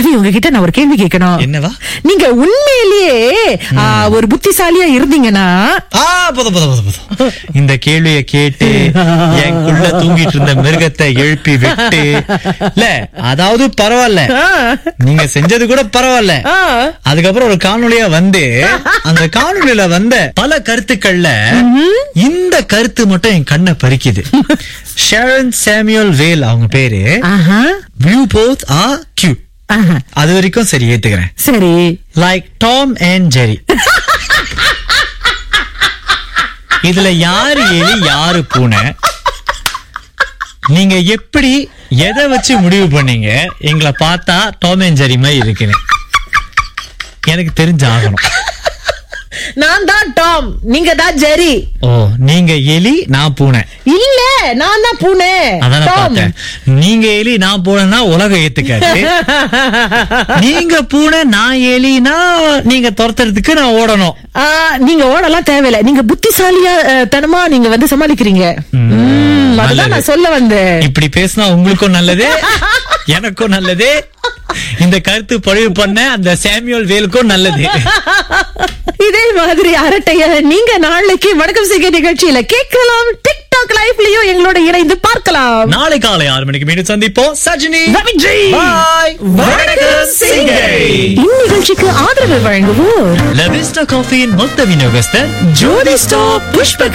ரவி உங்ககிட்ட நான் ஒரு கேள்வி கேட்கணும் என்னவா? நீங்க உண்மையிலேயே ஆ, ஒரு புத்திசாலியா இருந்தீங்கன்னா ஆ போதும் போதும் போதும் போதும் இந்த கேள்விய கேட்டு எனக்குள்ள தூங்கிட்டு இருந்த மிருகத்தை எழுப்பி விட்டு இல்ல அதாவது பரவாயில்ல ஆ, நீங்க செஞ்சது கூட பரவாயில்ல ஆ, அதுக்கப்புறம் ஒரு காணொளியா வந்து அந்த காணொளியில வந்த பல கருத்துக்கள்ல இந்த கருத்து மட்டும் என் கண்ணை பறிக்குது ஷேரன் சாமியல் வேல் அவங்க பேரு ஆஹா, வியூ போத் ஆ கியூ ஆஹா. அது வரைக்கும் சரி ஏத்துக்கிறேன் சரி லைக் டாம் அண்ட் ஜெரி இதுல யாரு எலி யாரு பூனை நீங்க எப்படி எதை வச்சு முடிவு பண்ணீங்க எங்களை பார்த்தா டாம் அண்ட் ஜெரி மாதிரி இருக்குன்னு எனக்கு தெரிஞ்சு ஆகணும் நான் தான் டாம் நீங்க தான் ஜெரி ஓ நீங்க எலி நான் பூனை இல்ல நான் தான் பூனை அதான் நான் டாம். பார்த்தேன் நீங்க எலி நான் பூனைன்னா உலகம் ஏத்துக்காது நீங்க பூனை நான் எலினா நீங்க துரத்துறதுக்கு நான் ஓடணும் ஆ, நீங்க ஓடலாம் தேவையில்ல நீங்க புத்திசாலியா அஹ், தனமா நீங்க வந்து சமாளிக்கிறீங்க ம், அதுதான் நல்லது. நான் சொல்ல வந்தேன் இப்படி பேசினா உங்களுக்கும் நல்லது எனக்கும் நல்லது இந்த கருத்து பதிவு பண்ண அந்த சாமியோல் வேலுக்கும் நல்லது இதே மாதிரி அரட்டைய நீங்க நாளைக்கு வணக்கம் செய்க நிகழ்ச்சியில கேட்கலாம் டிக்டாக் லைவ்லயும் எங்களோட இணைந்து பார்க்கலாம் நாளை காலை ஆறு மணிக்கு மீண்டும் சந்திப்போம் சஜினி ரவிஜி. பாய் வணக்கம் சிங்கை இந்நிகழ்ச்சிக்கு ஆதரவு வழங்குவோர் லவிஸ்டா காஃபியின் மொத்த விநியோகஸ்தர் ஜோதி ஸ்டாப் புஷ்ப